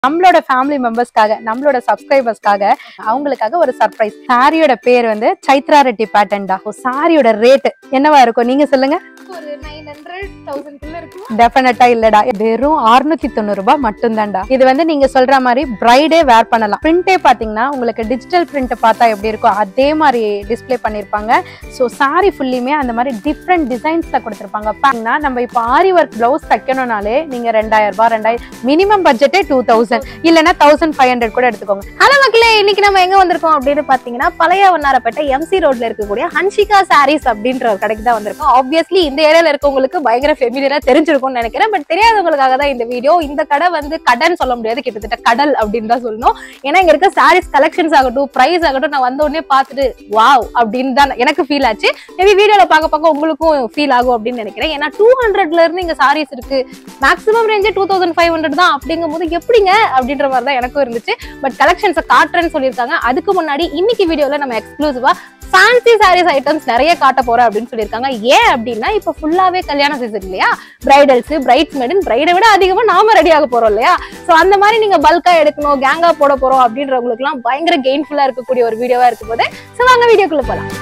நம்மளோட ஃபேமிலி மெம்பர்ஸ்க்காக நம்மளோட சப்ஸ்கிரைபர்ஸ்க்காக அவங்களுக்காக ஒரு சர்ப்ரைஸ் சாரியோட பேர் வந்து சைத்ரா ரெட்டி பேட்டன்டா சாரியோட ரேட் என்னவா இருக்கும் நீங்க சொல்லுங்க ஒரு நைன் ஹண்ட்ரட் தௌசண்ட்குள்ள இருக்கும் டெஃபினட்டா இல்லடா வெறும் 690 தொண்ணூறு ரூபாய் மட்டும்தான்டா இது வந்து நீங்க சொல்ற மாதிரி பிரைடே வேர் பண்ணலாம் பிரிண்டே பாத்தீங்கன்னா உங்களுக்கு டிஜிட்டல் பிரிண்ட் பார்த்தா எப்படி இருக்கோ அதே மாதிரி டிஸ்ப்ளே பண்ணிருப்பாங்க ஸோ சாரி ஃபுல்லியுமே அந்த மாதிரி டிஃப்ரெண்ட் டிசைன்ஸ்ல கொடுத்துருப்பாங்க பாத்தீங்கன்னா நம்ம இப்போ ஆரி ஒர்க் பிளவுஸ் தைக்கணும்னாலே நீங்க ரெண்டாயிரம் ரூபாய் ரெண்டாயிரம் மினிமம் பட்ஜெட்டே டூ தௌசண்ட் இல்லைன்னா தௌசண்ட் ஃபைவ் ஹண்ட்ரட் கூட எடுத்துக்கோங்க ஹலோ மக்களே இன்னைக்கு நம்ம எங்க வந்திருக்கோம் அப்படின்னு பாத்தீங்கன்னா பழைய வண்ணாரப்பேட்டை எம்சி ரோட்ல இருக்கக்கூடிய ஹன்ஷிகா சாரீஸ் அப்படின்ற ஒரு கடைக்கு தான் வந்திருக்கோம் ஆப்வியஸ்லி இந்த ஏரியால இருக்கவங்களுக்கு பயங்கர ஃபெமிலியரா தெரிஞ்சிருக்கும்னு நினைக்கிறேன் பட் தெரியாதவங்களுக்காக தான் இந்த வீடியோ இந்த கடை வந்து கடன் சொல்ல முடியாது கிட்டத்தட்ட கடல் அப்படின்னு தான் சொல்லணும் ஏன்னா இங்க இருக்க சாரீஸ் கலெக்ஷன்ஸ் ஆகட்டும் பிரைஸ் ஆகட்டும் நான் வந்த உடனே பார்த்துட்டு வாவ் அப்படின்னு தான் எனக்கு ஃபீல் ஆச்சு மேபி வீடியோல பார்க்க பார்க்க உங்களுக்கும் ஃபீல் ஆகும் அப்படின்னு நினைக்கிறேன் ஏன்னா டூ ஹண்ட்ரட்ல இருந்து இங்க சாரீஸ் இருக்கு மேக்ஸிமம் ரேஞ்சே டூ தௌசண்ட் ஃபைவ் ஹண்ட்ரட் தான் அப்படிங்கும் போது எப்படிங்க அப்படின்ற மாதிரி தான் எனக்கும் இருந்துச்சு பட் கலெக்ஷன்ஸை காட்டுறேன்னு சொல்லியிருக்காங்க அதுக்கு முன்னாடி இன்னைக்கு வீடியோல நம்ம எக்ஸ்க்ளூசிவா ஃபேன்சி சாரீஸ் ஐட்டம்ஸ் நிறைய காட்ட போறோம் அப்படின்னு சொல்லியிருக்காங்க ஏன் அப்படின்னா இப்போ ஃபுல்லாவே கல்யாண சீசன் இல்லையா பிரைடல்ஸ் பிரைட்ஸ் மேடன் பிரைடை விட அதிகமா நாம ரெடி ஆக போறோம் இல்லையா சோ அந்த மாதிரி நீங்க பல்கா எடுக்கணும் கேங்கா போட போறோம் அப்படின்றவங்களுக்கு எல்லாம் பயங்கர கெயின்ஃபுல்லா இருக்கக்கூடிய ஒரு வீடியோவா இருக்கும் போது சோ வாங்க வீடியோக்குள்ள போலாம்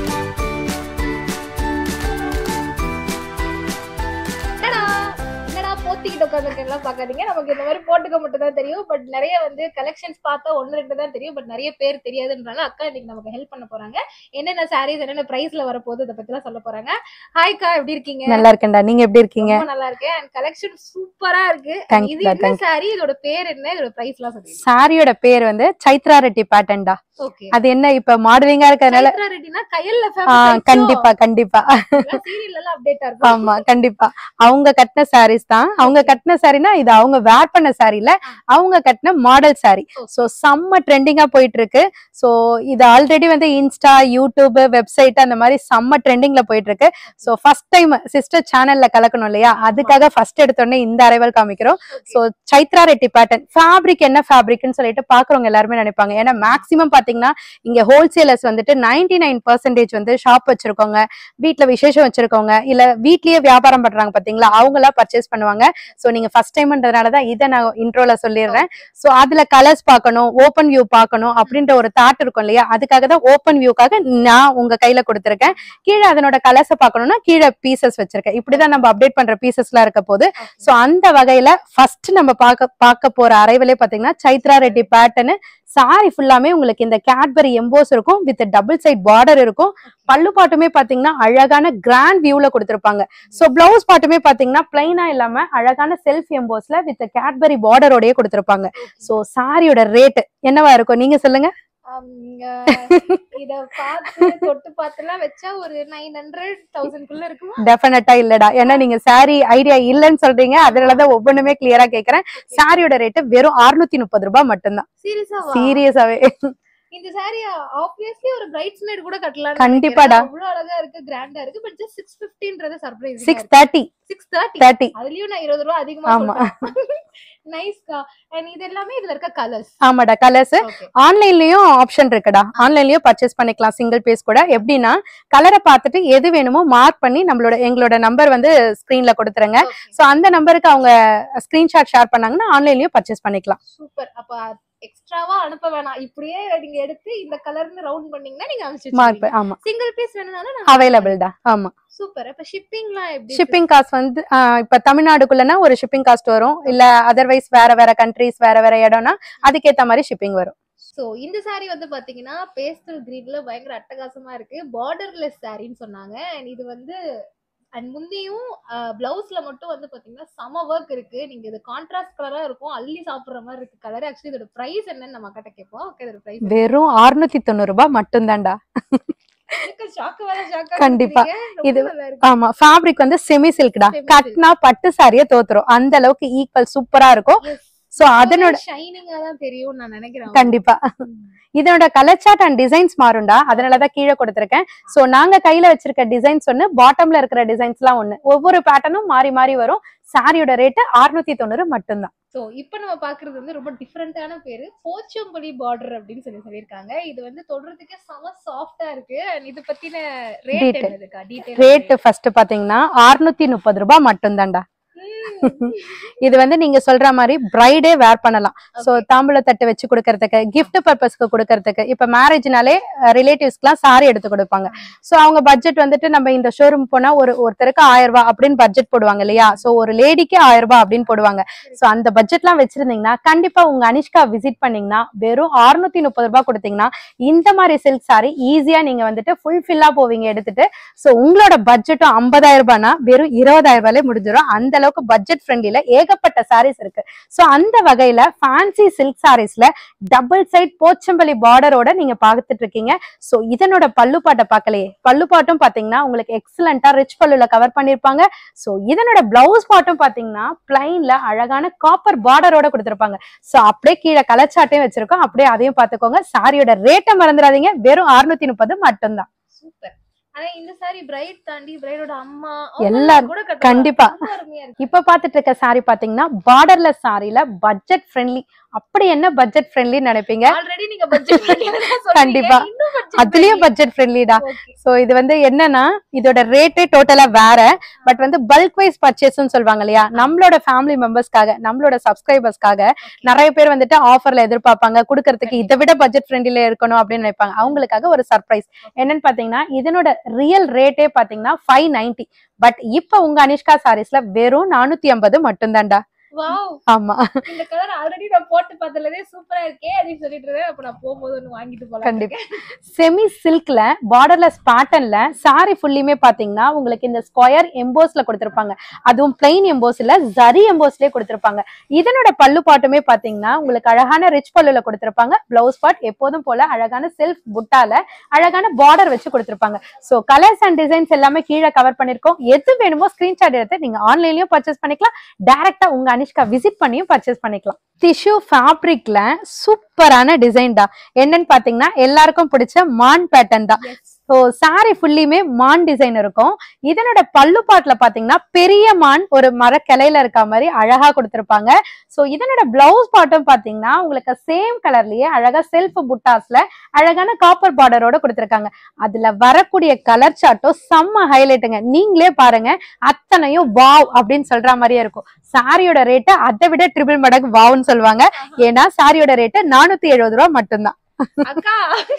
என்னடா என்னடா போத்திக்கிட்டு உட்காந்துருக்கேன்லாம் பார்க்காதீங்க நமக்கு இந்த மாதிரி போட்டுக்க மட்டும் தான் தெரியும் பட் நிறைய வந்து கலெக்ஷன்ஸ் பார்த்தா ஒன்று ரெண்டு தான் தெரியும் பட் நிறைய பேர் தெரியாதுன்றனால அக்கா இன்னைக்கு நமக்கு ஹெல்ப் பண்ண போறாங்க என்னென்ன சாரீஸ் என்னென்ன பிரைஸ்ல வரப்போகுது இதை பத்திலாம் சொல்ல போறாங்க ஹாய்க்கா எப்படி இருக்கீங்க நல்லா இருக்கேன்டா நீங்க எப்படி இருக்கீங்க ரொம்ப நல்லா இருக்கேன் அண்ட் கலெக்ஷன் சூப்பரா இருக்கு Thank இது you, என்ன thank you. சாரி இதோட பேர் என்ன இதோட பிரைஸ் எல்லாம் சொல்லுங்க சாரியோட பேர் வந்து சைத்ரா ரெட்டி பேட்டன்டா ஓகே அது என்ன இப்ப மாடுவீங்கா இருக்கிறதுனால ரெட்டினா கையல்ல ஆ, கண்டிப்பா கண்டிப்பா சீரியல் எல்லாம் அப்டேட்டா இருக்கும் ஆமா கண்டிப்பா அவங்க கட்டின சாரீஸ் தான் அவங்க கட்டின சாரினா இது அவங்க வேர் பண்ண சாரில அவங்க கட்டின மாடல் சாரி சோ செம்ம ட்ரெண்டிங்கா போயிட்டு இருக்கு சோ இது ஆல்ரெடி வந்து இன்ஸ்டா யூடியூப் வெப்சைட் அந்த மாதிரி செம்ம ட்ரெண்டிங்ல போயிட்டு இருக்கு சோ ஃபர்ஸ்ட் டைம் சிஸ்டர் சேனல்ல கலக்கணும் இல்லையா அதுக்காக ஃபர்ஸ்ட் எடுத்தோடனே இந்த அரைவல் காமிக்கிறோம் so Chaitra Reddy pattern fabric என்ன ஃபேப்ரிக்னு சொல்லிட்டு பாக்குறவங்க எல்லாருமே நினைப்பாங்க ஏன்னா மேக்ஸிமம் பாத்தீங்கன்னா இங்க ஹோல்சேலர்ஸ் வந்துட்டு நைன்டி நைன் பர்சன்டேஜ் வந்து ஷாப் வச்சிருக்கோங்க வீட்ல விசேஷம் வச்சிருக்கவங்க இல்ல வீட்லயே வியாபாரம் பண்றாங்க பாத்தீங்களா அவங்க எல்லாம் பர்ச்சேஸ் பண்ணுவாங்க சோ நீங்க ஃபர்ஸ்ட் டைம்ன்றதுனால தான் இதை நான் இன்ட்ரோல சொல்லிடுறேன் சோ அதுல கலர்ஸ் பார்க்கணும் ஓப்பன் வியூ பார்க்கணும் அப்படின்ற ஒரு தாட் இருக்கும் இல்லையா அதுக்காக தான் ஓப்பன் வியூக்காக நான் உங்க கையில கொடுத்துருக்கேன் கீழே அதனோட கலர்ஸை பார்க்கணும்னா கீழே பீசஸ் வச்சிருக்கேன் இப்படிதான் நம்ம அப்டேட் பண்ற பீசஸ் எல்லாம் இருக்க போது சோ அந்த வகையில ஃபர்ஸ்ட் நம்ம பார்க்க பார்க்க போற அரைவலே பாத்தீங்கன்னா சைத்ரா ரெட்டி பேட்டர்னு சாரி ஃபுல்லாமே உங்களுக்கு இந்த கேட்பரி எம்போஸ் இருக்கும் வித் டபுள் சைட் பார்டர் இருக்கும் பல்லு பாட்டுமே பாத்தீங்கன்னா அழகான கிராண்ட் வியூல கொடுத்திருப்பாங்க சோ பிளவுஸ் பாட்டுமே பாத்தீங்கன்னா பிளைனா இல்லாம அழகான செல்ஃப் எம்போஸ்ல வித் கேட்பரி பார்டரோடயே கொடுத்திருப்பாங்க சோ சாரியோட ரேட் என்னவா இருக்கும் நீங்க சொல்லுங்க இத பார்த்து தொட்டு பார்த்துலாம் வச்சா ஒரு நைன் ஹண்ட்ரட் தௌசண்ட்குள்ள இருக்குமா டெஃபினட்டா இல்லடா ஏன்னா நீங்க சாரி ஐடியா இல்லைன்னு சொல்றீங்க அதனாலதான் ஒவ்வொன்றுமே கிளியரா கேக்குறேன் சாரியோட ரேட் வெறும் 630 முப்பது ரூபாய் மட்டும்தான் சீரியஸா சீரியஸாவே இந்த சாரி ஆப்வியஸ்லி ஒரு பிரைட்ஸ்மேட் கூட கட்டலாம் கண்டிப்பாடா. அவ்வளவு அழகா இருக்கு கிராண்டா இருக்கு பட் ஜஸ்ட் சிக்ஸ் பிப்டின்றது surprise six thirty six thirty thirty அதுலயும் நான் இருபது ரூபா அதிகமா ஆமா. நைஸ்கா அண்ட் இது எல்லாமே இதுல இருக்க கலர்ஸ் ஆமாடா கலர்ஸ் ஓகே ஆன்லைன்லயும் ஆப்ஷன் இருக்குடா ஆன்லைன்லயும் பர்ச்சேஸ் பண்ணிக்கலாம் சிங்கிள் பீஸ் கூட எப்படின்னா கலரை பார்த்துட்டு எது வேணுமோ மார்க் பண்ணி நம்மளோட எங்களோட நம்பர் வந்து ஸ்கிரீன்ல கொடுத்துருங்க சோ அந்த நம்பருக்கு அவங்க ஸ்கிரீன்ஷாட் ஷேர் பண்ணாங்கன்னா ஆன்லைன்லயும் பர்ச்சேஸ் பண்ணிக்கலாம் சூப்பர் அப்ப எக்ஸ்ட்ராவா அனுப்ப வேணாம் இப்படியே நீங்க எடுத்து இந்த கலர்னு ரவுண்ட் பண்ணீங்கன்னா நீங்க மார்க் அனுப்பிச்சு ஆமா சிங்கிள் பீஸ் வேணும்னாலும் அவைலபிள் தான் ஆமா சூப்பர் அப்ப ஷிப்பிங்லாம் எப்படி ஷிப்பிங் காஸ்ட் வந்து ஆஹ் இப்ப தமிழ்நாடுக்குள்ளனா ஒரு ஷிப்பிங் காஸ்ட் வரும் இல்ல அதர்வைஸ் வேற வேற கண்ட்ரீஸ் வேற வேற இடம்னா அதுக்கேத்த மாதிரி ஷிப்பிங் வரும் சோ இந்த saree வந்து பாத்தீங்கன்னா பேஸ்டல் கிரீன்ல பயங்கர அட்டகாசமா இருக்கு பார்டர்லெஸ் சாரின்னு சொன்னாங்க அண்ட் இது வந்து அண்ட் முந்தியும் பிளவுஸ்ல மட்டும் வந்து பாத்தீங்கன்னா சம ஒர்க் இருக்கு நீங்க இது கான்ட்ராஸ்ட் கலரா இருக்கும் அள்ளி சாப்பிடுற மாதிரி இருக்கு கலர் ஆக்சுவலி இதோட பிரைஸ் என்னன்னு நம்ம கிட்ட கேட்போம் ஓகே இதோட பிரைஸ் வெறும் 690 தொண்ணூறு ரூபாய் மட்டும்தான்டா ஷாக்கு வேற ஷாக்கா கண்டிப்பா. இது இது- நல்லா இருக்கு ஆமா ஃபேப்ரிக் வந்து செமி சில்க்டா Semi silk. கட்னா பட்டு சாரியே தோத்துரும் அந்த அளவுக்கு ஈக்குவல் சூப்பரா இருக்கும் சோ அதனோட ஷைனிங்கா தான் தெரியும் நான் நினைக்கிறேன் கண்டிப்பா இதனோட கலர் சார்ட் அண்ட் டிசைன்ஸ் மாறும்டா அதனாலதான் கீழே கொடுத்திருக்கேன் சோ நாங்க கையில வச்சிருக்க டிசைன்ஸ் ஒண்ணு பாட்டம்ல இருக்கிற டிசைன்ஸ் எல்லாம் ஒண்ணு ஒவ்வொரு பேட்டர்னும் மாறி மாறி வரும் சாரியோட ரேட் 690 தொண்ணூறு மட்டும்தான் சோ இப்போ நம்ம பாக்குறது வந்து ரொம்ப டிஃப்ரெண்டான பேரு போச்சம்பள்ளி பார்டர் அப்படின்னு சொல்லி சொல்லியிருக்காங்க இது வந்து தொடுறதுக்கு செம சாஃப்டா இருக்கு and இது பத்தின ரேட் Detail. என்னதுக்கா டீடைல் ரேட் ஃபர்ஸ்ட் பாத்தீங்கன்னா 630 முப்பது ரூபாய் மட்டும்தான்டா இது வந்து நீங்க சொல்ற மாதிரி பிரைடே வேர் பண்ணலாம் சோ தாம்பூல தட்டு வச்சு கொடுக்கறதுக்கு கிஃப்ட் பர்பஸ்க்கு கொடுக்கறதுக்கு இப்ப மேரேஜ்னாலே ரிலேட்டிவ்ஸ்க்குலாம் சாரி எடுத்து கொடுப்பாங்க சோ அவங்க பட்ஜெட் வந்துட்டு நம்ம இந்த ஷோரூம் போனா ஒரு ஒருத்தருக்கு ஆயிரம் ரூபாய் அப்படின்னு பட்ஜெட் போடுவாங்க இல்லையா சோ ஒரு லேடிக்கு ஆயிரம் ரூபாய் அப்படின்னு போடுவாங்க சோ அந்த பட்ஜெட்லாம் வச்சிருந்தீங்கன்னா கண்டிப்பா உங்க அனிஷ்கா விசிட் பண்ணீங்கன்னா வெறும் 630 முப்பது ரூபாய் கொடுத்தீங்கன்னா இந்த மாதிரி சில்க் சாரி ஈஸியா நீங்க வந்துட்டு ஃபுல்ஃபில்லா போவீங்க எடுத்துட்டு சோ உங்களோட பட்ஜெட்டும் ஐம்பதாயிரம் ரூபாய்னா வெறும் இருபதாயிரம் ரூபாயிலே முடிஞ்சிடும் அந்த அளவுக்கு பட்ஜெட் ஃப்ரெண்ட்லில ஏகப்பட்ட சாரீஸ் இருக்கு சோ அந்த வகையில ஃபேன்சி சில்க் சாரீஸ்ல டபுள் சைட் போச்சம்பள்ளி பார்டரோட நீங்க பார்த்துட்டு இருக்கீங்க சோ இதனோட பல்லு பாட்டை பார்க்கலையே பல்லு பாட்டும் பாத்தீங்கன்னா உங்களுக்கு எக்ஸலண்டா ரிச் பல்லுல கவர் பண்ணிருப்பாங்க சோ இதனோட பிளவுஸ் பாட்டும் பாத்தீங்கன்னா பிளைன்ல அழகான காப்பர் பார்டரோட கொடுத்திருப்பாங்க சோ அப்படியே கீழே கலச்சாட்டையும் வச்சிருக்கோம் அப்படியே அதையும் பாத்துக்கோங்க சாரியோட ரேட்டை மறந்துடாதீங்க வெறும் 630 முப்பது மட்டும்தான் சூப்பர் ஆனா இந்த சாரி பிரைட் தாண்டி பிரைடோட அம்மா எல்லாரும் கூட கட்டலாம். கண்டிப்பா. ரொம்ப அருமையா இருக்கு இப்ப பாத்துட்டு இருக்க சாரி பாத்தீங்கன்னா பார்டர்லெஸ் சாரில பட்ஜெட் ஃப்ரெண்ட்லி அப்படி என்ன பட்ஜெட் ஃப்ரெண்ட்லி நினைப்பீங்க ஆல்ரெடி நீங்க பட்ஜெட் கண்டிப்பா. அதுலயும் பட்ஜெட் ஃப்ரெண்ட்லிடா சோ இது வந்து என்னன்னா இதோட ரேட்டே டோட்டலா வேற பட் வந்து பல்க் வைஸ் பர்ச்சேஸ்னு சொல்லுவாங்க இல்லையா நம்மளோட ஃபேமிலி மெம்பர்ஸ்க்காக நம்மளோட சப்ஸ்கிரைபர்ஸ்க்காக நிறைய பேர் வந்துட்டு ஆஃபர்ல எதிர்பார்ப்பாங்க கொடுக்கறதுக்கு இதை விட பட்ஜெட் ஃப்ரெண்ட்லில இருக்கணும் அப்படின்னு நினைப்பாங்க அவங்களுக்காக ஒரு சர்ப்ரைஸ் என்னன்னு பாத்தீங்கன்னா இதனோட ரியல் ரேட்டே பாத்தீங்கன்னா ஃபைவ் நைன்டி பட் இப்ப உங்க அனிஷ்கா சாரீஸ்ல வெறும் நானூத்தி ஐம்பது மட்டும்தான்டா வாவ் ஆமா இந்த கலர் ஆல்ரெடி நான் போட்டு பார்த்ததுலதே சூப்பரா இருக்கே அப்படின்னு சொல்லிட்டு இருந்தேன் அப்ப நான் போகும்போது ஒண்ணு வாங்கிட்டு போலாம் கண்டிப்பா. செமி சில்க்ல பார்டர்லெஸ் பேட்டர்ன்ல சாரி ஃபுல்லியுமே பாத்தீங்கன்னா உங்களுக்கு இந்த ஸ்கொயர் எம்போஸ்ல கொடுத்திருப்பாங்க அதுவும் பிளைன் எம்போஸ் இல்ல ஜரி எம்போஸ்லயே கொடுத்திருப்பாங்க இதனோட பல்லு பாட்டுமே பாத்தீங்கன்னா உங்களுக்கு அழகான ரிச் பல்லுல கொடுத்திருப்பாங்க பிளவுஸ் பார்ட் எப்போதும் போல அழகான செல்ஃப் புட்டால அழகான பார்டர் வச்சு கொடுத்திருப்பாங்க சோ கலர்ஸ் அண்ட் டிசைன்ஸ் எல்லாமே கீழே கவர் பண்ணிருக்கோம் எது வேணுமோ ஸ்கிரீன்ஷாட் எடுத்து நீங்க ஆன்லைன்லயும் பர்ச்சேஸ் பண்ணிக்கலாம் டைரக்டா உங்க அனிஷ்கா விசிட் பண்ணியும் பர்ச்சேஸ் பண்ணிக்கலாம் டிஷ்யூ ஃபேப்ரிக்ல சூப்பரான டிசைன்டா என்னன்னு பாத்தீங்கன்னா எல்லாருக்கும் பிடிச்ச மான் பேட்டர்ன் தான் ஸோ சாரி ஃபுல்லியுமே மான் டிசைன் இருக்கும் இதனோட பல்லு பாட்டுல பாத்தீங்கன்னா பெரிய மான் ஒரு மர கிளையில இருக்க மாதிரி அழகா கொடுத்திருப்பாங்க ஸோ இதனோட பிளவுஸ் பாட்டும் பாத்தீங்கன்னா உங்களுக்கு சேம் கலர்லயே அழகா செல்ஃப் புட்டாஸ்ல அழகான காப்பர் பார்டரோட கொடுத்திருக்காங்க அதுல வரக்கூடிய கலர் சார்ட்டும் செம்ம ஹைலைட்டுங்க நீங்களே பாருங்க அத்தனையும் வாவ் அப்படின்னு சொல்ற மாதிரியே இருக்கும் சாரியோட ரேட்டு அதை விட ட்ரிபிள் மடங்கு வாவ்னு சொல்லுவாங்க ஏன்னா சாரியோட ரேட்டு நானூத்தி எழுபது ரூபா மட்டும்தான் அக்கா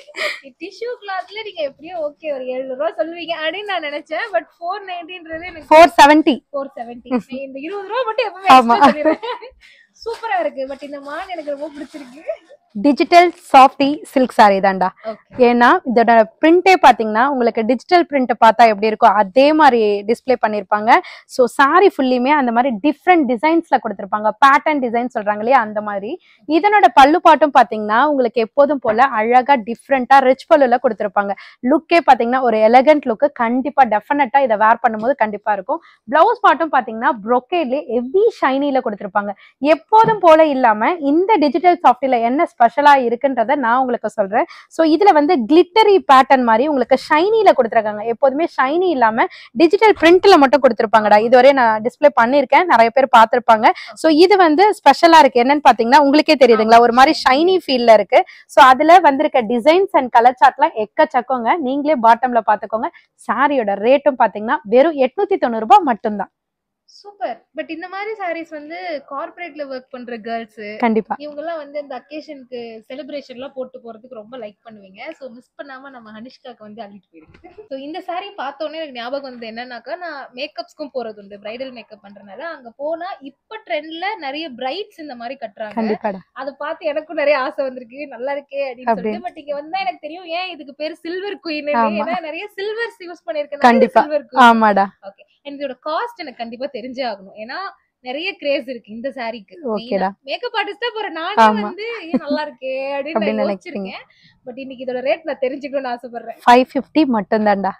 டிஷ்யூ கிளாத்ல நீங்க எப்படியும் ஓகே ஒரு எழுநூறு ரூபா சொல்லுவீங்க அப்படின்னு நான் நினைச்சேன் பட் ஃபோர் நைன்டின்றது எனக்கு ஃபோர் செவன்டி ஃபோர் செவன்டி இந்த இருபது ரூபா மட்டும் ஆமா. எப்பவுமே சூப்பரா இருக்கு பட் இந்த மான் எனக்கு ரொம்ப பிடிச்சிருக்கு டிஜிட்டல் சாஃப்டி சில்க் சாரி தான்டா ஓகே ஏன்னா இதோட பிரிண்டே பாத்தீங்கன்னா உங்களுக்கு டிஜிட்டல் பிரிண்ட் பார்த்தா எப்படி இருக்கோ அதே மாதிரி டிஸ்ப்ளே பண்ணிருப்பாங்க ஸோ சாரி ஃபுல்லியுமே அந்த மாதிரி டிஃப்ரெண்ட் டிசைன்ஸ்ல கொடுத்துருப்பாங்க பேட்டர்ன் டிசைன் சொல்றாங்க இல்லையா அந்த மாதிரி இதனோட பல்லு பாட்டும் பாத்தீங்கன்னா உங்களுக்கு எப்போதும் போல அழகா டிஃப்ரெண்டா ரிச் பல்லுல கொடுத்துருப்பாங்க லுக்கே பாத்தீங்கன்னா ஒரு எலகண்ட் லுக்கு கண்டிப்பா டெஃபினட்டா இதை வேர் பண்ணும்போது கண்டிப்பா இருக்கும் பிளவுஸ் பாட்டும் பாத்தீங்கன்னா ப்ரொக்கேட்லயே ஹெவி ஷைனில கொடுத்துருப்பாங்க எப்போதும் போல இல்லாம இந்த டிஜிட்டல் சாஃப்ட்வேர்ல என்ன ஸ்பெஷலா இருக்குன்றத நான் உங்களுக்கு சொல்றேன் ஸோ இதுல வந்து கிளிட்டரி பேட்டர்ன் மாதிரி உங்களுக்கு ஷைனில கொடுத்துருக்காங்க எப்போதுமே ஷைனி இல்லாம டிஜிட்டல் பிரிண்ட்ல மட்டும் கொடுத்துருப்பாங்கடா இதுவரை நான் டிஸ்ப்ளே பண்ணிருக்கேன் நிறைய பேர் பார்த்திருப்பாங்க ஸோ இது வந்து ஸ்பெஷலா இருக்கு என்னன்னு பாத்தீங்கன்னா உங்களுக்கே தெரியுதுங்களா ஒரு மாதிரி ஷைனி ஃபீல்ல இருக்கு ஸோ அதுல வந்திருக்க டிசைன்ஸ் அண்ட் கலர் சார்ட்லாம் எக்கச்சக்கோங்க நீங்களே பாட்டம்ல பாத்துக்கோங்க சாரியோட ரேட்டும் பாத்தீங்கன்னா வெறும் எட்நூத்தி தொண்ணூறு ரூபாய் மட்டும்தான் சூப்பர் பட் இந்த மாதிரி சாரீஸ் வந்து கார்ப்பரேட்ல ஒர்க் பண்ற கேர்ள்ஸ் கண்டிப்பா இவங்க எல்லாம் வந்து இந்த அக்கேஷனுக்கு செலிப்ரேஷன் எல்லாம் போட்டு போறதுக்கு ரொம்ப லைக் பண்ணுவீங்க சோ மிஸ் பண்ணாம நம்ம ஹனிஷ்காக்கு வந்து அள்ளிட்டு போயிருக்கு ஸோ இந்த saree பார்த்தோன்னே எனக்கு ஞாபகம் வந்து என்னன்னாக்கா நான் மேக்கப்ஸ்க்கும் போறது உண்டு பிரைடல் மேக்கப் பண்றதுனால அங்க போனா இப்ப ட்ரெண்ட்ல நிறைய பிரைட்ஸ் இந்த மாதிரி கட்டுறாங்க கண்டிப்பாடா அதை பார்த்து எனக்கும் நிறைய ஆசை வந்திருக்கு நல்லா இருக்கே அப்படின்னு அப்படி. சொல்லிட்டு பட் இங்க வந்தா எனக்கு தெரியும் ஏன் இதுக்கு பேர் சில்வர் குயின் ஆமா. ஏன்னா நிறைய சில்வர்ஸ் யூஸ் பண்ணிருக்கேன் கண்டிப்பா. சில்வர் ஆமாடா ஓகே இதோட காஸ்ட் எனக்கு கண்டிப்பா தெரிஞ்சே ஆகணும் ஏன்னா நிறைய கிரேஸ் இருக்கு இந்த சாரிக்கு ஓகேடா மேக்கப் ஆர்டிஸ்டா போற நானே ஆமா. வந்து ஏன் நல்லா இருக்கே அப்படின்னு அப்படின்னு நான் நினைக்கிறீங்க. யோசிச்சிருக்கேன் பட் இன்னைக்கு இதோட ரேட் நான் தெரிஞ்சுக்கணும்னு ஆசைப்படுறேன் ஃபைவ் ஃபிஃப்டி மட்டும்தான்டா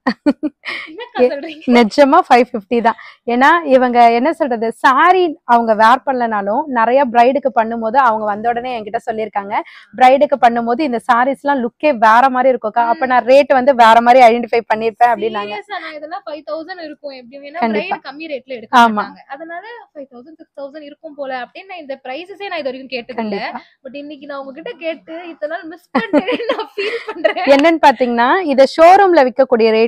என்னக்கா ஏ- சொல்றீங்க நிஜமா ஃபைவ் ஃபிஃப்டி தான் ஏன்னா இவங்க என்ன சொல்றது சாரி அவங்க வேர் பண்ணலனாலும் நிறைய பிரைடுக்கு பண்ணும்போது அவங்க வந்த உடனே என்கிட்ட சொல்லியிருக்காங்க பிரைடுக்கு பண்ணும்போது இந்த சாரீஸ் எல்லாம் லுக்கே வேற மாதிரி இருக்கும்க்கா அப்ப நான் ரேட் வந்து வேற மாதிரி ஐடென்டிஃபை பண்ணிருப்பேன் அப்படின்னாங்க Serious ஆ, நான் இதெல்லாம் ஃபைவ் தௌசண்ட் இருக்கும் எப்படி வேணா கண்டிப்பா. பிரைட் கம்மி ரேட்ல எடுக்க ஆமா. மாட்டாங்க அதனால ஃபைவ் தௌசண்ட் சிக்ஸ் தௌசண்ட் இருக்கும் போல அப்படின்னு நான் இந்த பிரைசஸே நான் இது வரைக்கும் கேட்டது இல்ல கண்டிப்பா பட் இன்னைக்கு நான் உங்ககிட்ட கேட்டு இத்தனை நாள் மிஸ் பண்ணிட்டேன் நான் ஃபீல் பண்றேன் என்னன்னு பாத்தீங்கன்னா இத ஷோரூம்ல விற்கக்கூடிய ரேட்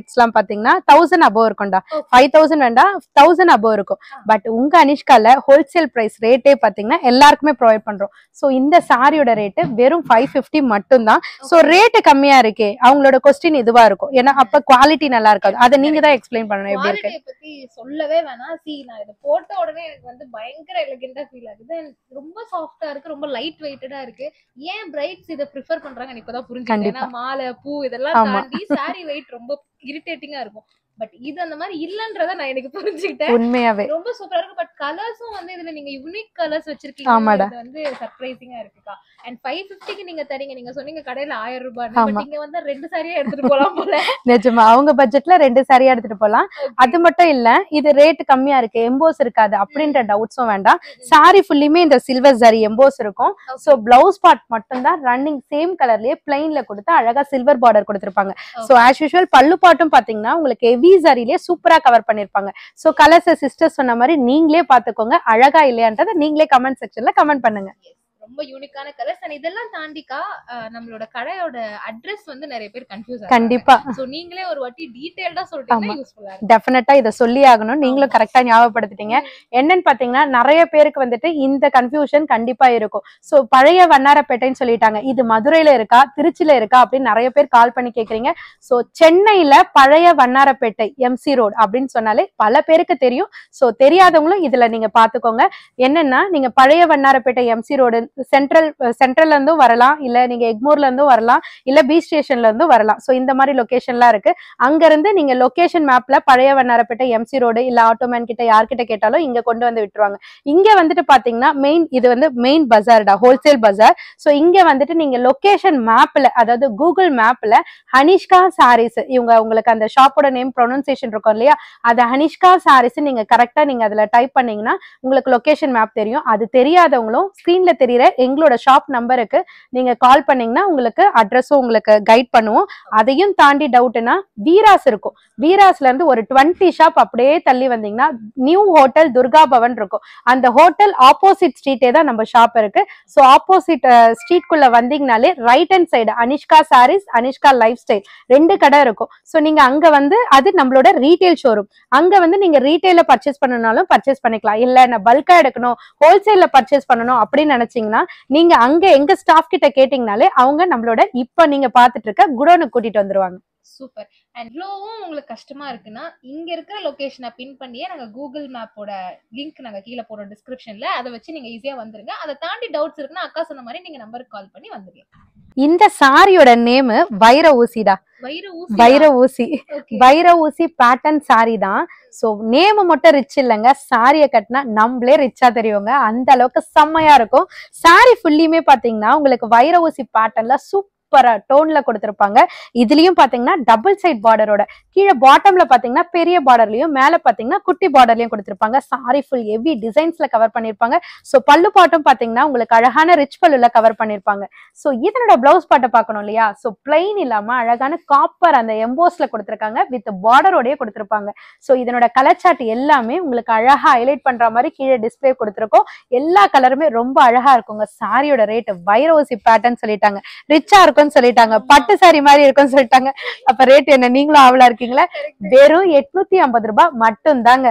ரேட்ஸ்லாம் பாத்தீங்கன்னா தௌசண்ட் அபோவ் இருக்கும்டா Okay. ஃபைவ் தௌசண்ட் வேண்டாம் தௌசண்ட் அபோவ் இருக்கும் ஆ. பட் உங்க அனிஷ்கால ஹோல்சேல் பிரைஸ் ரேட்டே பாத்தீங்கன்னா எல்லாருக்குமே ப்ரொவைட் பண்றோம் சோ இந்த சாரியோட ரேட்டு வெறும் ஃபைவ் ஃபிஃப்டி மட்டும்தான் சோ ரேட்டு கம்மியா இருக்கே அவங்களோட கொஸ்டின் இதுவா இருக்கும் ஏன்னா அப்ப குவாலிட்டி நல்லா இருக்காது அதை நீங்க தான் எக்ஸ்பிளைன் பண்ணணும் எப்படி இருக்கு குவாலிட்டியை பத்தி சொல்லவே வேணாம் சி நான் இதை போட்ட உடனே எனக்கு வந்து பயங்கர எலிகெண்டா ஃபீல் ஆகுது And ரொம்ப சாஃப்டா இருக்கு ரொம்ப லைட் வெயிட்டடா இருக்கு ஏன் பிரைட்ஸ் இதை ப்ரிஃபர் பண்றாங்க எனக்கு இப்பதான் புரிஞ்சுக்கிட்டேன் கண்டிப்பா. ஏன்னா மாலை பூ இதெல்லாம் ஆமா. தாண்டி சாரி வெயிட் ரொம்ப இரிட்டேட்டிங்கா இருக்கும் பட் இது அந்த மாதிரி இல்லன்றத நான் எனக்கு புரிஞ்சுக்கிட்டேன் உண்மையாவே ரொம்ப சூப்பரா இருக்கு பட் கலர்ஸும் வந்து இதுல நீங்க யூனிக் கலர்ஸ் வச்சிருக்கீங்க ஆமாடா. இது வந்து சர்ப்ரைசிங்கா இருக்குக்கா அண்ட் ஃபைவ் ஃபிஃப்டிக்கு நீங்க தரீங்க நீங்க சொன்னீங்க கடையில ஆயிரம் ரூபாய் ஆமா. பட் இங்க வந்து ரெண்டு சாரியா எடுத்துட்டு போலாம் போல நிஜமா அவங்க பட்ஜெட்ல ரெண்டு சாரியா எடுத்துட்டு போலாம் அது மட்டும் இல்ல இது ரேட் கம்மியா இருக்கு எம்போஸ் இருக்காது அப்படின்ற டவுட்ஸும் வேண்டாம் சாரி ஃபுல்லியுமே இந்த சில்வர் சாரி எம்போஸ் இருக்கும் சோ பிளவுஸ் பார்ட் மட்டும் தான் ரன்னிங் சேம் கலர்லயே பிளைன்ல கொடுத்து அழகா சில்வர் பார்டர் கொடுத்திருப்பாங்க சோ ஆஸ் யூஷுவல் பல்லு பாட்டும் பாத்தீங்கன்னா உங்களுக்கு ஹெவி சாரிலேயே சூப்பரா கவர் பண்ணிருப்பாங்க சோ கலர்ஸ் சிஸ்டர் சொன்ன மாதிரி நீங்களே பாத்துக்கோங்க அழகா இல்லையான்றதை நீங்களே கமெண்ட் செக்ஷன்ல கமெண்ட் பண்ணுங்க ரொம்ப யூனிக்கான கலர்ஸ் அண்ட் இதெல்லாம் தாண்டிக்கா அஹ், நம்மளோட கடையோட அட்ரஸ் வந்து நிறைய பேர் கன்ஃபியூஸ் கண்டிப்பா சோ நீங்களே ஒரு வாட்டி டீடைல்டா சொல்லிட்டீங்கன்னா யூஸ்ஃபுல்லா இருக்கும் டெஃபினட்டா இதை சொல்லி ஆகணும் நீங்களும் கரெக்டா ஞாபகப்படுத்திட்டீங்க என்னன்னு பாத்தீங்கன்னா நிறைய பேருக்கு வந்துட்டு இந்த கன்ஃபியூஷன் கண்டிப்பா இருக்கும் சோ பழைய வண்ணாரப்பேட்டைன்னு சொல்லிட்டாங்க இது மதுரையில இருக்கா திருச்சியில இருக்கா அப்படின்னு நிறைய பேர் கால் பண்ணி கேக்குறீங்க சோ சென்னையில பழைய வண்ணாரப்பேட்டை எம்சி ரோடு அப்படின்னு சொன்னாலே பல பேருக்கு தெரியும் சோ தெரியாதவங்களும் இதுல நீங்க பாத்துக்கோங்க என்னன்னா நீங்க பழைய வண்ணாரப்பேட்டை எம்சி ரோடு சென்ட்ரல் சென்ட்ரல்ல இருந்தும் வரலாம் இல்ல நீங்க எக்மோர்ல இருந்தும் வரலாம் இல்ல பீச் ஸ்டேஷன்ல இருந்தும் வரலாம் சோ இந்த மாதிரி லொகேஷன்லாம் இருக்கு அங்க இருந்து நீங்க லொகேஷன் மேப்ல பழைய வண்ணாரப்பேட்டை எம்சி ரோடு இல்ல ஆட்டோமேன் கிட்ட யார்கிட்ட கேட்டாலும் இங்க கொண்டு வந்து விட்டுருவாங்க இங்க வந்துட்டு பாத்தீங்கன்னா மெயின் இது வந்து மெயின் பஜார்டா ஹோல்சேல் பஜார் சோ இங்க வந்துட்டு நீங்க லொகேஷன் மேப்ல அதாவது கூகுள் மேப்ல ஹனிஷ்கா சாரீஸ் இவங்க உங்களுக்கு அந்த ஷாப்போட நேம் ப்ரொனன்சியேஷன் இருக்கும் இல்லையா அது ஹனிஷ்கா சாரீஸ் நீங்க கரெக்டா நீங்க அதுல டைப் பண்ணீங்கன்னா உங்களுக்கு லொகேஷன் மேப் தெரியும் அது தெரியாதவங்களும் ஸ்கிரீன்ல தெரியற எங்களோட ஷாப் நம்பருக்கு நீங்க கால் பண்ணீங்கன்னா உங்களுக்கு அட்ரஸும் உங்களுக்கு கைட் பண்ணுவோம் அதையும் தாண்டி டவுட்னா வீராஸ் இருக்கும் வீராஸ்ல இருந்து ஒரு டுவெண்ட்டி ஷாப் அப்படியே தள்ளி வந்தீங்கன்னா நியூ ஹோட்டல் துர்கா பவன் இருக்கும் அந்த ஹோட்டல் ஆப்போசிட் ஸ்ட்ரீட்டே தான் நம்ம ஷாப் இருக்கு ஸோ ஆப்போசிட் ஸ்ட்ரீட்குள்ள வந்தீங்கனாலே right hand side Anishka saris Anishka lifestyle ரெண்டு கடை இருக்கும் ஸோ நீங்க அங்க வந்து அது நம்மளோட ரீட்டைல் ஷோரூம் அங்க வந்து நீங்க ரீட்டைல பர்ச்சேஸ் பண்ணனாலும் பர்ச்சேஸ் பண்ணிக்கலாம் இல்ல நான் பல்கா எடுக்கணும் ஹோல்சேல்ல பர்ச்சேஸ் பண்ணணும் அப்படின்னு நினைச்சீங்கன்னா நீங்க அங்க எங்க ஸ்டாஃப் கிட்ட கேட்டீங்கனாலே அவங்க நம்மளோட இப்ப நீங்க பாத்துட்டு இருக்க குடோனுக்கு கூட்டிட்டு வந்துருவாங்க சூப்பர் அண்ட் இவ்வளவும் உங்களுக்கு கஷ்டமா இருக்குன்னா இங்க இருக்கிற லொகேஷனை பின் பண்ணியே நாங்க கூகுள் மேப்போட லிங்க் நாங்க கீழே போடுறோம் டிஸ்கிரிப்ஷன்ல அதை வச்சு நீங்க ஈஸியா வந்துருங்க அதை தாண்டி டவுட்ஸ் இருக்குன்னா அக்கா சொன்ன மாதிரி நீங்க நம்பருக்கு கால் பண்ணி வந்துருங்க இந்த சாரியோட நேம் வைர ஊசிடா வைர ஊசி வைர ஊசி Okay. வைர ஊசி பேட்டர்ன் சாரி தான் சோ நேம் மட்டும் ரிச் இல்லைங்க சாரிய கட்டினா நம்மளே ரிச்சா தெரியுங்க அந்த அளவுக்கு செம்மையா இருக்கும் சாரி ஃபுல்லியுமே பாத்தீங்கன்னா உங்களுக்கு வைர ஊசி பேட்டர்ன்ல சூப்பரா டோன்ல கொடுத்திருப்பாங்க இதுலயும் பாத்தீங்கன்னா டபுள் சைட் பார்டரோட கீழே பாட்டம்ல பாத்தீங்கன்னா பெரிய பார்டர்லயும் மேல பாத்தீங்கன்னா குட்டி பார்டர்லயும் கொடுத்திருப்பாங்க சாரி ஃபுல் ஹெவி டிசைன்ஸ்ல கவர் பண்ணிருப்பாங்க சோ பல்லு பாட்டும் பாத்தீங்கன்னா உங்களுக்கு அழகான ரிச் பல்லுல கவர் பண்ணிருப்பாங்க சோ இதனோட பிளவுஸ் பாட்டை பார்க்கணும் இல்லையா சோ பிளைன் இல்லாம அழகான காப்பர் அந்த எம்போஸ்ல கொடுத்திருக்காங்க வித் பார்டரோடய கொடுத்திருப்பாங்க சோ இதனோட கலர் சார்ட் எல்லாமே உங்களுக்கு அழகா ஹைலைட் பண்ற மாதிரி கீழே டிஸ்ப்ளே கொடுத்திருக்கோம் எல்லா கலருமே ரொம்ப அழகா இருக்குங்க சாரியோட ரேட் வைரோசி பேட்டர்ன் சொல்லிட்டாங்க ரிச்சா இருக்கும்னு சொல்லிட்டாங்க பட்டு சாரி மாதிரி இருக்கும்னு சொல்லிட்டாங்க அப்ப ரேட் என்ன நீங்களும் ஆவலா இருக்கீங்களா வெறும் எட்நூத்தி ஐம்பது ரூபாய் மட்டும் தாங்க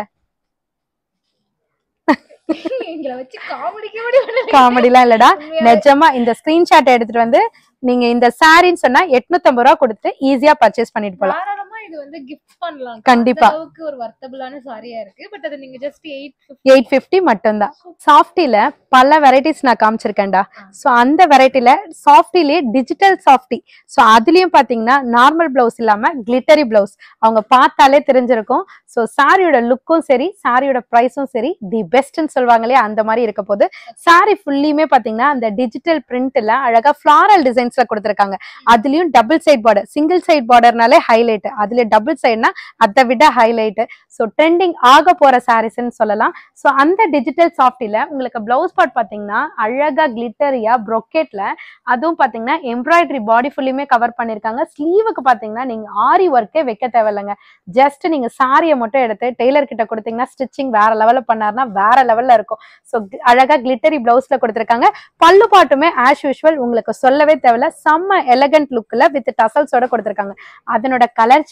எங்களை வச்சு காமெடி காமெடி காமெடிலாம் இல்லடா நிஜமா இந்த ஸ்கிரீன்ஷாட் எடுத்துட்டு வந்து நீங்க இந்த சாரின்னு சொன்னா எட்நூத்தி ஐம்பது ரூபா கொடுத்துட்டு ஈஸியா பர்ச்சேஸ் பண்ணிட்டு போலாம் தாராளமா இது வந்து கிஃப்ட் பண்ணலாம் கண்டிப்பா. அந்த அளவுக்கு ஒரு வர்த்தபிளான சாரியா இருக்கு பட் அது நீங்க ஜஸ்ட் எயிட் எயிட் பிப்டி மட்டும்தான் சாஃப்டில பல வெரைட்டிஸ் நான் காமிச்சிருக்கேன்டா ஸோ அந்த வெரைட்டில சாஃப்டிலேயே டிஜிட்டல் சாஃப்டி ஸோ அதுலயும் பாத்தீங்கன்னா நார்மல் பிளவுஸ் இல்லாம கிளிட்டரி பிளவுஸ் அவங்க பார்த்தாலே தெரிஞ்சிருக்கும் ஸோ சாரியோட லுக்கும் சரி சாரியோட ப்ரைஸும் சரி தி பெஸ்ட்னு சொல்லுவாங்க இல்லையா அந்த மாதிரி இருக்க போது சாரி ஃபுல்லியுமே பாத்தீங்கன்னா அந்த டிஜிட்டல் பிரிண்ட்ல அழகா ஃபிளாரல் டிசைன்ஸ்ல கொடுத்துருக்காங்க அதுலயும் double side border single side பார்டர்னாலே ஹைலைட் அதுல டபுள் சைட்னா அதை விட ஹைலைட் ஸோ ட்ரெண்டிங் ஆக போற சாரீஸ்ன்னு சொல்லலாம் ஸோ அந்த டிஜிட்டல் சாஃப்டில உங்களுக்கு பிளவுஸ் பார்ட் பாத்தீங்கன்னா அழகா கிளிட்டரியா ப்ரொக்கெட்ல அதுவும் பாத்தீங்கன்னா எம்ப்ராய்டரி பாடி ஃபுல்லுமே கவர் பண்ணிருக்காங்க ஸ்லீவுக்கு பாத்தீங்கன்னா நீங்க ஆரி ஒர்க்கே வைக்க தேவையில்லைங்க ஜஸ்ட் நீங்க சாரியை மட்டும் எடுத்து டெய்லர் கிட்ட கொடுத்தீங்கன்னா ஸ்டிச்சிங் வேற லெவல்ல பண்ணாருன்னா வேற லெவல்ல இருக்கும் ஸோ அழகா கிளிட்டரி பிளவுஸ்ல கொடுத்துருக்காங்க பல்லு பாட்டுமே ஆஸ் யூஷுவல் உங்களுக்கு சொல்லவே தேவையில்ல செம்ம எலகண்ட் லுக்ல வித் டசல்ஸோட கொடுத்துருக்காங்க அதனோட கலர்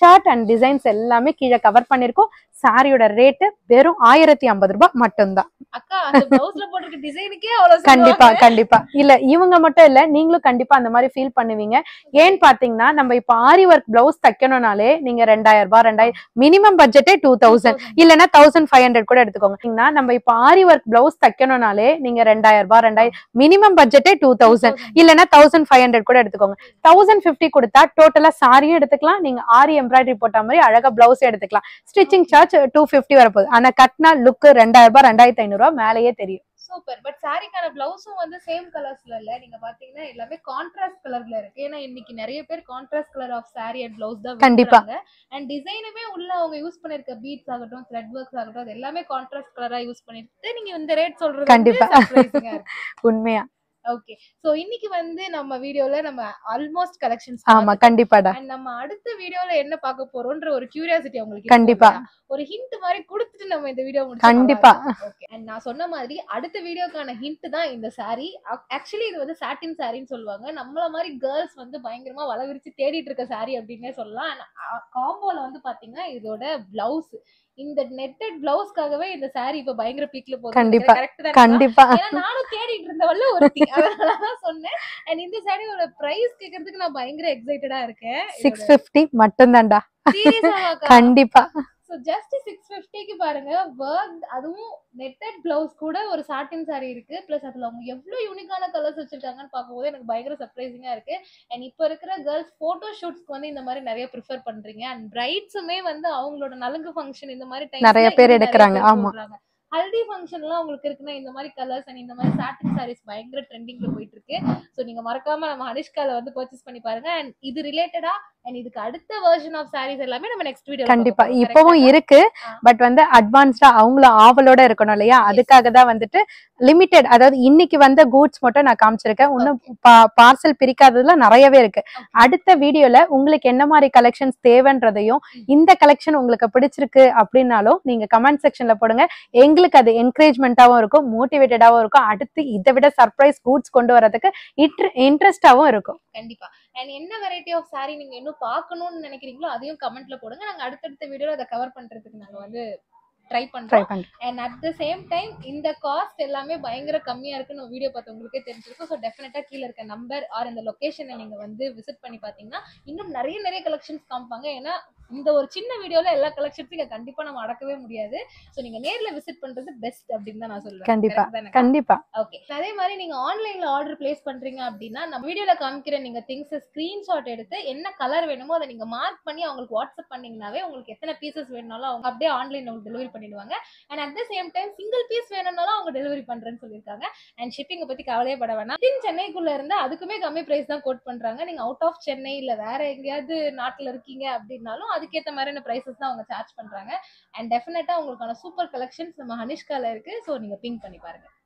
சார்ட் அண்ட் டிசைன்ஸ் எல்லாமே கீழே கவர் பண்ணிருக்கோம் சாரியோட ரேட்டு வெறும் ஆயிரத்தி ஐம்பது ரூபாய் மட்டும்தான் அக்கா அந்த பிளவுஸ்ல போட்டிருக்க டிசைனுக்கே அவ்வளவு கண்டிப்பா கண்டிப்பா இல்ல இவங்க மட்டும் இல்ல நீங்களும் கண்டிப்பா அந்த மாதிரி ஃபீல் பண்ணுவீங்க ஏன்னு பாத்தீங்கன்னா நம்ம இப்ப ஆரி ஒர்க் பிளவுஸ் தைக்கணும்னாலே நீங்க ரெண்டாயிரம் ரூபாய் ரெண்டாயிரம் மினிமம் பட்ஜெட்டே டூ தௌசண்ட் இல்லனா தௌசண்ட் ஃபைவ் ஹண்ட்ரட் கூட எடுத்துக்கோங்க ஏன்னா நம்ம இப்ப ஆரி ஒர்க் பிளவுஸ் தைக்கணும்னாலே நீங்க ரெண்டாயிரம் ரூபாய் ரெண்டாயிரம் மினிமம் பட்ஜெட்டே டூ தௌசண்ட் இல்லனா தௌசண்ட் ஃபைவ் ஹண்ட்ரட் கூட எடுத்துக்கோங்க தௌசண்ட் ஃபிஃப்டி கொடுத்தா டோட்டலா சாரியும் எடுத்துக்கலாம் நீங்க ஆரி எம்ப்ராய்டரி போட்ட மாதிரி அழகா பிளவுஸ் எடுத்துக்கலாம் ஸ்டிச்சிங் சார்ஜ் டூ ஃபிஃப்டி வரப்போகுது ஆனா கட்னா லுக் ரெண்டாயிரம் ரூபாய் ரெண்டாயிரத்தி ஐநூறு ரூபாய் மேலேயே தெரியும் சூப்பர் பட் சாரிக்கான பிளவுஸும் வந்து சேம் கலர்ஸ்ல இல்ல நீங்க பாத்தீங்கன்னா எல்லாமே கான்ட்ராஸ்ட் கலர்ல இருக்கு ஏன்னா இன்னைக்கு நிறைய பேர் contrast colour of sari and blouse தான் கண்டிப்பா. அண்ட் டிசைனுமே உள்ள அவங்க யூஸ் பண்ணிருக்க பீட்ஸ் ஆகட்டும் த்ரெட் ஒர்க்ஸ் ஆகட்டும் அது எல்லாமே கான்ட்ராஸ்ட் கலரா யூஸ் பண்ணிட்டு நீங்க இந்த ரேட் சொல்றது கண்டிப்பா. கண்டிப்பா உண்மையா ஓகே சோ இன்னைக்கு வந்து நம்ம வீடியோல நம்ம ஆல்மோஸ்ட் கலெக்ஷன்ஸ் ஆமா கண்டிப்பாடா அண்ட் நம்ம அடுத்த வீடியோல என்ன பார்க்க போறோம்ன்ற ஒரு கியூரியாசிட்டி உங்களுக்கு கண்டிப்பா. இருக்கும் இல்லையா? ஒரு ஹிண்ட் மாதிரி கொடுத்துட்டு நம்ம இந்த வீடியோ கண்டிப்பா. ஓகே அண்ட் நான் சொன்ன மாதிரி அடுத்த வீடியோக்கான ஹிண்ட் தான் இந்த saree ஆக்சுவலி இது வந்து சாட்டின் சாரின்னு சொல்லுவாங்க நம்மள மாதிரி கேர்ள்ஸ் வந்து பயங்கரமா வளவிரிச்சு தேடிட்டு இருக்க saree அப்படின்னே சொல்லலாம் காம்போல வந்து பாத்தீங்கன்னா இதோட பிளவுஸ் இந்த நெட்டட் பிளவுஸ்க்காகவே இந்த saree இப்ப பயங்கர பீக்ல போகுது கண்டிப்பா. கரெக்ட் தான் கண்டிப்பா ஏன்னா நானும் தேடிட்டு இருந்தவள்ள ஒரு அதனாலதான் சொன்னேன் அண்ட் இந்த சாரியோட பிரைஸ் கேக்குறதுக்கு நான் பயங்கர எக்ஸைட்டடா இருக்கேன் சிக்ஸ் பிப்டி மட்டும்தான்டா சீரியஸாவாக்கா கண்டிப்பா ஸோ ஜஸ்ட் சிக்ஸ் ஃபிஃப்டிக்கு பாருங்க ஒர்க் அதுவும் நெட்டட் பிளவுஸ் கூட ஒரு சாட்டின் saree இருக்கு ப்ளஸ் அதுல அவங்க எவ்வளவு யூனிக்கான கலர்ஸ் வச்சிருக்காங்கன்னு பார்க்கும்போது எனக்கு பயங்கர சர்ப்ரைசிங்கா இருக்கு அண்ட் இப்போ இருக்கிற கேர்ள்ஸ் போட்டோ ஷூட்ஸ்க்கு வந்து இந்த மாதிரி நிறைய ப்ரிஃபர் பண்றீங்க அண்ட் பிரைட்ஸுமே வந்து அவங்களோட நலங்கு ஃபங்க்ஷன் இந்த மாதிரி times ல நிறைய இது பேர் எடுக்கறாங்க, பேர் ஆமா. போடுறாங்க. ஹல்தி ஃபங்க்ஷன்லாம் உங்களுக்கு இருக்குன்னா இந்த மாதிரி கலர்ஸ் அண்ட் இந்த மாதிரி சாட்டின் sarees பயங்கர ட்ரெண்டிங்ல போயிட்டு இருக்கு ஸோ நீங்க மறக்காம நம்ம அனிஷ்கால வந்து பர்ச்சேஸ் பண்ணி பாருங்க அண்ட் இது ரிலேட்டடா அண்ட் இதுக்கு அடுத்த வெர்ஷன் ஆஃப் sarees எல்லாமே நம்ம நெக்ஸ்ட் வீடியோ கண்டிப்பா இப்பவும் இருக்கு ஆ. பட் வந்து அட்வான்ஸ்டா அவங்களும் ஆவலோட இருக்கணும் இல்லையா அதுக்காக தான் வந்துட்டு லிமிடெட் அதாவது இன்னைக்கு வந்த கூட்ஸ் மட்டும் நான் காமிச்சிருக்கேன் இன்னும் பார்சல் பிரிக்காததுல நிறையவே இருக்கு அடுத்த வீடியோல உங்களுக்கு என்ன மாதிரி கலெக்ஷன்ஸ் தேவைன்றதையும் இந்த கலெக்ஷன் உங்களுக்கு பிடிச்சிருக்கு அப்படின்னாலும் நீங்க கமெண்ட் செக்ஷன்ல போடுங்க எங்களுக்கு அது என்கரேஜ்மெண்ட்டாவும் இருக்கும் மோட்டிவேட்டடாவும் இருக்கும் அடுத்து இதை விட சர்ப்ரைஸ் கூட்ஸ் கொண்டு வரதுக்கு இன்ட்ரெஸ்டாவும் இருக்கும் கண்டிப்பா அண்ட் என்ன வெரைட்டி ஆஃப் saree நீங்க இன்னும் பார்க்கணும்னு நினைக்கிறீங்களோ அதையும் கமெண்ட்ல போடுங்க நாங்க அடுத்தடுத்த வீடியோல அதை கவர் பண்றதுக்கு நாங்க வந்து ட்ரை ட்ரை பண்றோம் பண்றேன் and at the same time இந்த காஸ்ட் எல்லாமே பயங்கர கம்மியா இருக்குன்னு வீடியோ பார்த்து உங்களுக்கே தெரிஞ்சிருக்கும் ஸோ டெஃபினட்டா கீழே இருக்க நம்பர் ஆர் இந்த லொகேஷனை நீங்க வந்து விசிட் பண்ணி பாத்தீங்கன்னா இன்னும் நிறைய நிறைய கலெக்ஷன்ஸ் காமிப்பாங்க ஏன்னா இந்த ஒரு சின்ன வீடியோல எல்லா கலெக்ஷன்ஸும் இங்க கண்டிப்பா நம்ம அடக்கவே முடியாது ஸோ நீங்க நேர்ல விசிட் பண்றது பெஸ்ட் அப்படின்னு தான் நான் சொல்லுவேன் கண்டிப்பா. Correct தானே? கண்டிப்பா ஓகே அதே மாதிரி நீங்க ஆன்லைன்ல ஆர்டர் பிளேஸ் பண்றீங்க அப்படின்னா நம்ம வீடியோல காமிக்கிற நீங்க திங்ஸ் ஸ்கிரீன்ஷாட் எடுத்து என்ன கலர் வேணுமோ அதை நீங்க மார்க் பண்ணி அவங்களுக்கு வாட்ஸ்அப் பண்ணீங்கனாவே உங்களுக்கு எத்தனை பீசஸ் வேணும்னாலும் அவங்க அப்படியே ஆன்லைன்ல உங்களுக்கு டெலிவரி பண்ணிடுவாங்க and at the same time single piece வேணும்னாலும் அவங்க டெலிவரி பண்றேன்னு சொல்லியிருக்காங்க அண்ட் ஷிப்பிங்கை பத்தி கவலையே பட வேணாம் Within சென்னைக்குள்ள இருந்தா அதுக்குமே கம்மி பிரைஸ் தான் கோட் பண்றாங்க நீங்க அவுட் ஆஃப் சென்னை இல்ல வேற எங்கேயாவது நாட்டுல இருக்கீங்க அப்படின்னாலும் அதுக்கேற்ற மாதிரியான பிரைசஸ் தான் அவங்க சார்ஜ் பண்றாங்க அண்ட் டெஃபினட்டா உங்களுக்கான சூப்பர் கலெக்ஷன்ஸ் நம்ம ஹனிஷ்கால இருக்கு ஸோ நீங்க பிங்க் பண்ணி பாருங்க